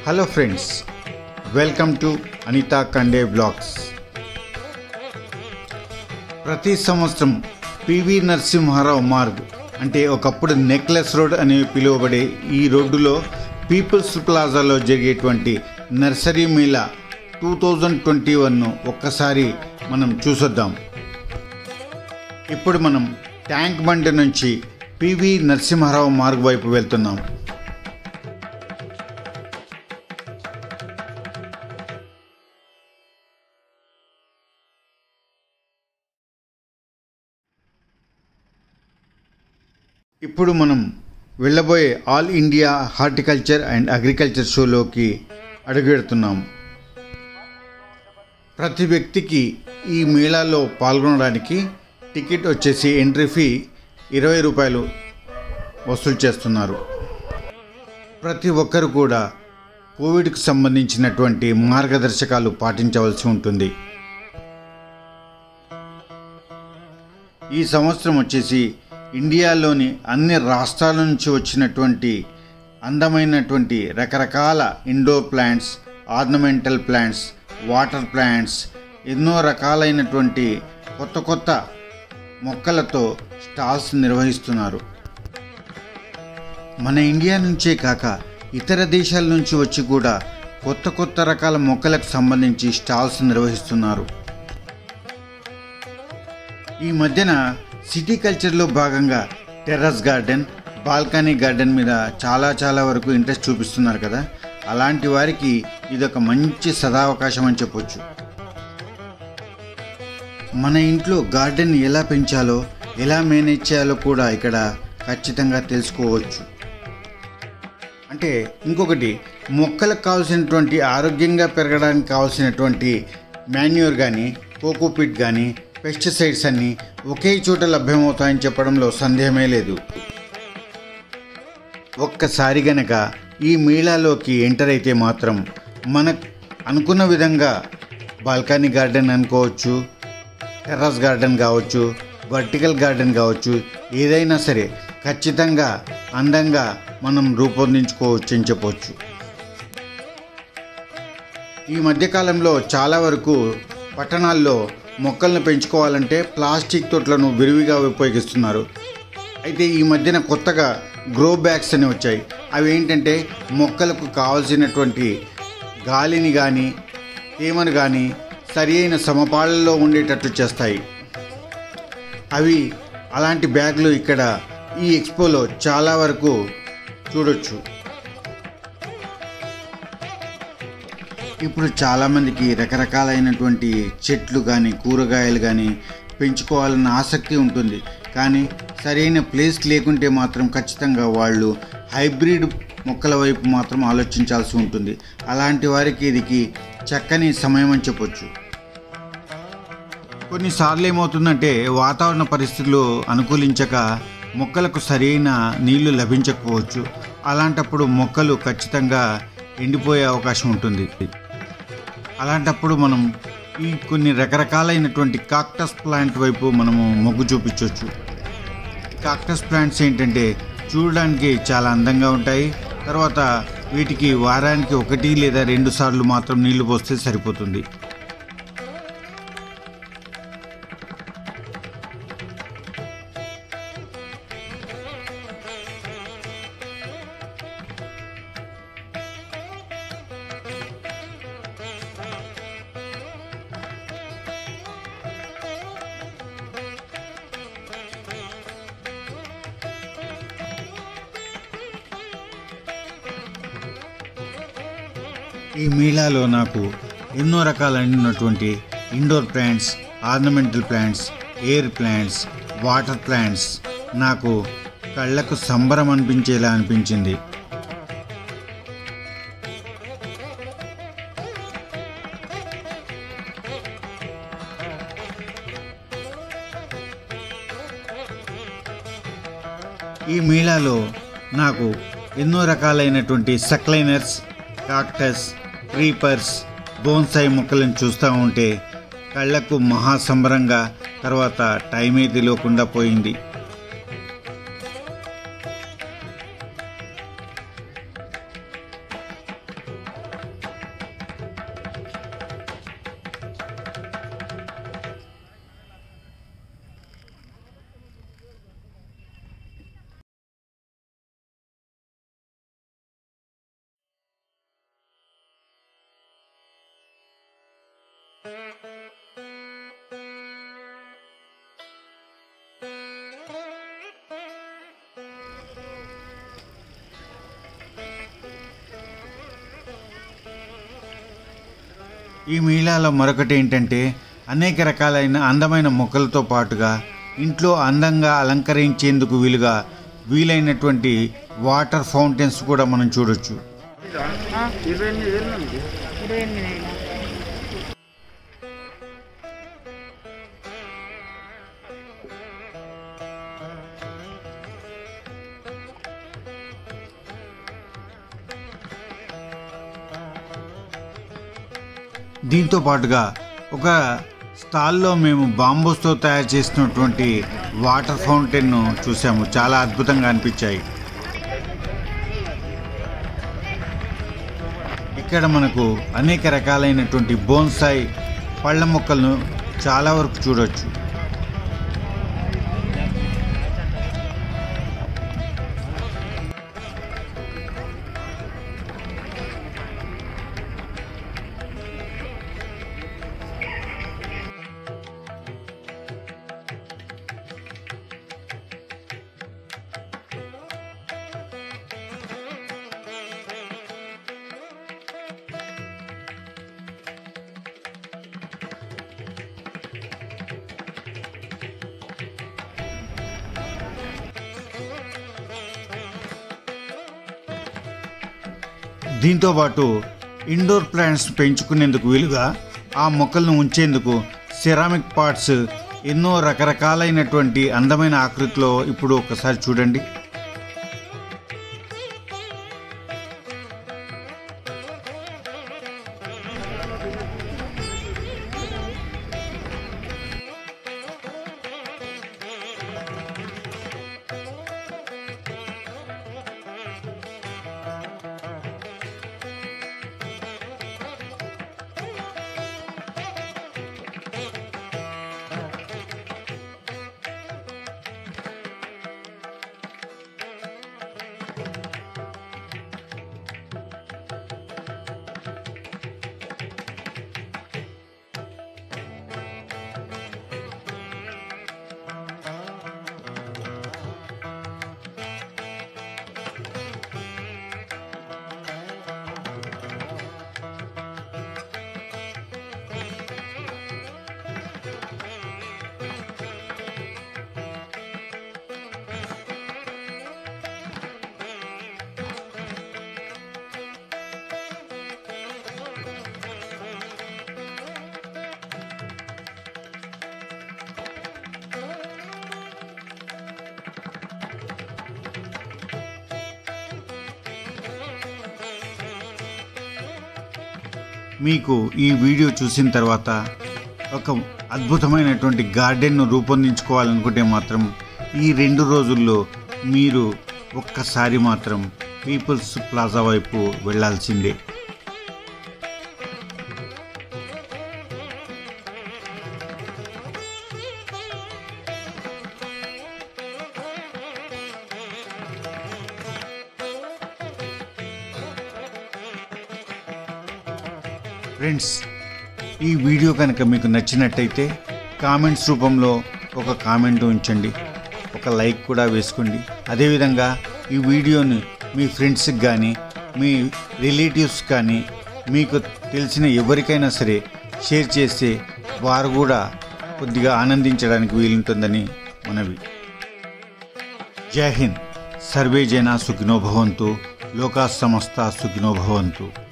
hello friends welcome to Anitha Kande blogs ప్రతి సంవత్సరం PV Narasimha Rao Marg అంటే ఒకప్పుడు నెక్లెస్ రోడ్ అని పిలువబడే ఈ రోడ్డులో పీపుల్స్ ప్లాజాలో జరిగేటువంటి nursery mela two thousand twenty వన్ను ఒక్కసారి మనం చూసొద్దాం ఇప్పుడు మనం ట్యాంక్ బండి నుంచి పివి నరసింహారావు మార్గ్ వైపు వెళ్తున్నాం ఇప్పుడు మనం వెళ్ళబోయే all India horticulture and agriculture షోలోకి అడుగుపెడుతున్నాం ప్రతి వ్యక్తికి ఈ మేళాలో పాల్గొనడానికి టికెట్ వచ్చేసి ఎంట్రీ ఫీ ఇరవై రూపాయలు వసూలు చేస్తున్నారు ప్రతి ఒక్కరు కూడా కోవిడ్కి సంబంధించినటువంటి మార్గదర్శకాలు పాటించవలసి ఉంటుంది ఈ సంవత్సరం వచ్చేసి ఇండియాలోని అన్ని రాష్ట్రాల నుంచి వచ్చినటువంటి అందమైనటువంటి రకరకాల indoor plants ornamental plants water plants ఎన్నో రకాలైనటువంటి కొత్త కొత్త మొక్కలతో స్టాల్స్ నిర్వహిస్తున్నారు మన ఇండియా నుంచే కాక ఇతర దేశాల నుంచి వచ్చి కూడా కొత్త కొత్త రకాల మొక్కలకు సంబంధించి స్టాల్స్ నిర్వహిస్తున్నారు ఈ మధ్యన సిటీ కల్చర్లో భాగంగా టెర్రస్ గార్డెన్ బాల్కనీ గార్డెన్ మీద చాలా చాలా వరకు ఇంట్రెస్ట్ చూపిస్తున్నారు కదా అలాంటి వారికి ఇదొక మంచి సదావకాశం అని చెప్పొచ్చు మన ఇంట్లో గార్డెన్ ఎలా పెంచాలో ఎలా మేనేజ్ చేయాలో కూడా ఇక్కడ ఖచ్చితంగా తెలుసుకోవచ్చు అంటే ఇంకొకటి మొక్కలకు కావాల్సినటువంటి ఆరోగ్యంగా పెరగడానికి కావాల్సినటువంటి మాన్యూర్ కానీ కోకోపిట్ కానీ పెస్టిసైడ్స్ అన్నీ ఒకే చోట లభ్యమవుతాయని చెప్పడంలో సందేహమే లేదు ఒక్కసారి గనక ఈ మేళాలోకి ఎంటర్ అయితే మాత్రం మన అనుకున్న విధంగా బాల్కనీ గార్డెన్ అనుకోవచ్చు టెర్రస్ గార్డెన్ కావచ్చు వర్టికల్ గార్డెన్ కావచ్చు ఏదైనా సరే ఖచ్చితంగా అందంగా మనం రూపొందించుకోవచ్చు అని చెప్పవచ్చు ఈ మధ్యకాలంలో చాలా వరకు పట్టణాల్లో మొక్కలను పెంచుకోవాలంటే ప్లాస్టిక్ తొట్లను విరివిగా ఉపయోగిస్తున్నారు అయితే ఈ మధ్యన కొత్తగా గ్రో బ్యాగ్స్ అని వచ్చాయి అవి ఏంటంటే మొక్కలకు కావాల్సినటువంటి గాలిని కానీ తేమను కానీ సరి అయిన సమపాళ్ళలో ఉండేటట్లు చేస్తాయి అవి అలాంటి బ్యాగ్లు ఇక్కడ ఈ ఎక్స్పోలో చాలా వరకు చూడొచ్చు ఇప్పుడు చాలామందికి రకరకాలైనటువంటి చెట్లు కానీ కూరగాయలు కానీ పెంచుకోవాలన్న ఆసక్తి ఉంటుంది కానీ సరైన ప్లేస్ లేకుంటే మాత్రం ఖచ్చితంగా వాళ్ళు హైబ్రిడ్ మొక్కల వైపు మాత్రం ఆలోచించాల్సి ఉంటుంది అలాంటి వారికి ఇదికి చక్కని సమయం అని చెప్పొచ్చు కొన్నిసార్లు ఏమవుతుందంటే వాతావరణ పరిస్థితులు అనుకూలించక మొక్కలకు సరైన నీళ్లు లభించకపోవచ్చు అలాంటప్పుడు మొక్కలు ఖచ్చితంగా ఎండిపోయే అవకాశం ఉంటుంది అలాంటప్పుడు మనం ఈ కొన్ని రకరకాలైనటువంటి కాక్టస్ ప్లాంట్ వైపు మనము మొగ్గు చూపించవచ్చు కాక్టస్ ప్లాంట్స్ ఏంటంటే చూడడానికి చాలా అందంగా ఉంటాయి తర్వాత వీటికి వారానికి ఒకటి లేదా రెండు సార్లు మాత్రం నీళ్లు పోస్తే సరిపోతుంది ఈ మేళాలో నాకు ఎన్నో రకాలైనటువంటి indoor plants ornamental plants air plants water plants నాకు కళ్ళకు సంబరం అనిపించేలా అనిపించింది ఈ మేళాలో నాకు ఎన్నో రకాలైనటువంటి సక్లైనర్స్ కాక్టస్ క్రీపర్స్ బోన్సాయి మొక్కలను చూస్తూ ఉంటే కళ్ళకు మహాసంబరంగా తర్వాత టైమే తెలియకుండా పోయింది ఈ మీళాలో మరొకటి ఏంటంటే అనేక రకాలైన అందమైన మొక్కలతో పాటుగా ఇంట్లో అందంగా అలంకరించేందుకు వీలుగా వీలైనటువంటి వాటర్ ఫౌంటైన్స్ కూడా మనం చూడొచ్చు ఇరవై ఎనిమిది వేలు ఉంది ఇరవై ఎనిమిది వేల దీంతో పాటుగా ఒక స్టాల్లో మేము బాంబూస్తో తయారు చేసినటువంటి వాటర్ ఫౌంటైన్ను చూసాము చాలా అద్భుతంగా అనిపించాయి ఇక్కడ మనకు అనేక రకాలైనటువంటి బోన్సాయి పళ్ళ మొక్కలను చాలా వరకు చూడొచ్చు దీంతో పాటు ఇండోర్ ప్లాంట్స్ పెంచుకునేందుకు వీలుగా ఆ మొక్కలను ఉంచేందుకు సిరామిక్ పార్ట్స్ ఎన్నో రకరకాలైనటువంటి అందమైన ఆకృతిలో ఇప్పుడు ఒకసారి చూడండి మీకు ఈ వీడియో చూసిన తర్వాత ఒక అద్భుతమైనటువంటి గార్డెన్ను రూపొందించుకోవాలనుకుంటే మాత్రం ఈ రెండు రోజుల్లో మీరు ఒక్కసారి మాత్రం పీపుల్స్ ప్లాజా వైపు వెళ్ళాల్సిందే ఫ్రెండ్స్ ఈ వీడియో కనుక మీకు నచ్చినట్టయితే కామెంట్స్ రూపంలో ఒక కామెంట్ ఉంచండి ఒక లైక్ కూడా వేసుకోండి అదేవిధంగా ఈ వీడియోని మీ ఫ్రెండ్స్కి కానీ మీ రిలేటివ్స్ కానీ మీకు తెలిసిన ఎవరికైనా సరే షేర్ చేస్తే వారు కూడా కొద్దిగా ఆనందించడానికి వీలుంటుందని మనవి జై హింద్ సర్వే జన సుఖినో భవంతు లోకా సమస్త సుఖినో భవంతు